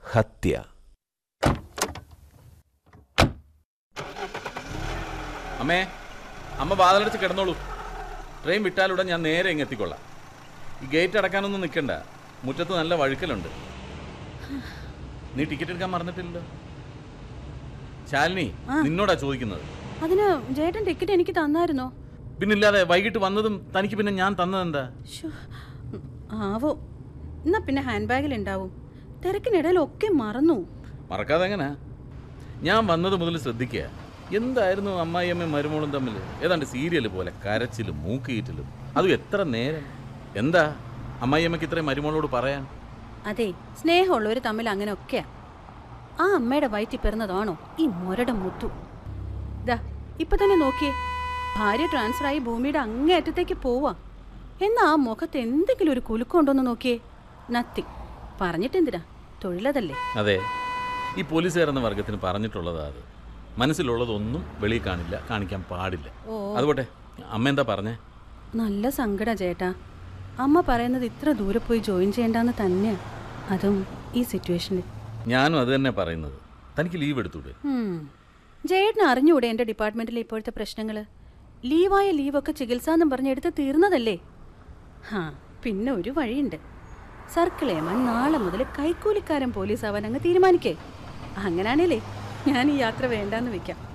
ഹത്യ അമ്മേ അമ്മ വാതിലടച്ച് കിടന്നോളൂ ട്രെയിൻ വിട്ടാലുടൻ ഞാൻ നേരെ ഇങ്ങ് എത്തിക്കൊള്ളാം ഈ ഗേറ്റ് അടക്കാനൊന്നും നിൽക്കണ്ട മുറ്റത്ത് നല്ല വഴുക്കലുണ്ട് നീ ടിക്കറ്റ് എടുക്കാൻ മറന്നിട്ടില്ലല്ലോ ശാലിനി നിന്നോടാ ചോദിക്കുന്നത് അതിന് ചേട്ടൻ ടിക്കറ്റ് എനിക്ക് തന്നായിരുന്നോ പിന്നില്ലാതെ വൈകിട്ട് വന്നതും തനിക്ക് പിന്നെ ഞാൻ തന്നതെന്താ ശ്ശോ, ഉം, ആവോ എന്നാ പിന്നെ ഹാൻഡ് ബാഗിൽ ഉണ്ടാവും തിരക്കിനിടയിൽ ഒക്കെ മറന്നു മറക്കാതെ എങ്ങനെ ഞാൻ വന്നത് മുതൽ ശ്രദ്ധിക്കുക എന്തായിരുന്നു അമ്മായിയമ്മയും മരുമോളും തമ്മിൽ ഏതാണ്ട് സീരിയൽ പോലെ കരച്ചിലും മൂക്കിയിട്ടിലും അതും എത്ര നേരം എന്താ അമ്മായിയമ്മയ്ക്ക് ഇത്രയും മരുമോളോട് പറയാൻ അതെ സ്നേഹമുള്ളവർ തമ്മിൽ അങ്ങനെ ഒക്കെയാ ആ അമ്മയുടെ വയറ്റിൽ പിറന്നതാണോ ഈ മൊരട മുത്തു ദാ ഇപ്പൊ തന്നെ നോക്കിയേ ഭാര്യ ട്രാൻസ്ഫർ ആയി ഭൂമിയുടെ അങ്ങേയറ്റത്തേക്ക് പോവാ എന്നാ ആ മുഖത്ത് എന്തെങ്കിലും ഒരു കുലുക്കമുണ്ടോന്ന് നോക്കിയേ നത്തി പറഞ്ഞിട്ടെന്തിനാ തൊഴിലതല്ലേ അതെ ഈ പോലീസുകാരെന്ന വർഗത്തിന് പറഞ്ഞിട്ടുള്ളതാ അത് മനസ്സിലുള്ളതൊന്നും വെളിയിൽ കാണില്ല കാണിക്കാൻ പാടില്ല ഓ അതുപോട്ടെ അമ്മ എന്താ പറഞ്ഞേ നല്ല സങ്കട ചേട്ടാ അമ്മ പറയുന്നത് ഇത്ര ദൂരെ പോയി ജോയിൻ ചെയ്യണ്ടെന്ന് തന്നെയാ അതും ഈ സിറ്റുവേഷനിൽ ഞാനും അത് തന്നെ പറയുന്നത് തനിക്ക് ലീവ് എടുത്തൂടെ ഉം. ജയേട്ടന് അറിഞ്ഞൂടെ എൻ്റെ ഡിപ്പാർട്ട്മെൻറ്റിലെ ഇപ്പോഴത്തെ പ്രശ്നങ്ങൾ ലീവായ ലീവൊക്കെ ചികിത്സാന്നും പറഞ്ഞ് എടുത്ത് തീർന്നതല്ലേ ഹാ പിന്നെ ഒരു വഴിയുണ്ട് സർക്കിൾ ഏമാൻ നാളെ മുതൽ കൈക്കൂലിക്കാരൻ പോലീസ് ആവാൻ അങ്ങ് തീരുമാനിക്കേ അങ്ങനാണേലേ ഞാൻ ഈ യാത്ര വേണ്ടാന്ന് വെക്കാം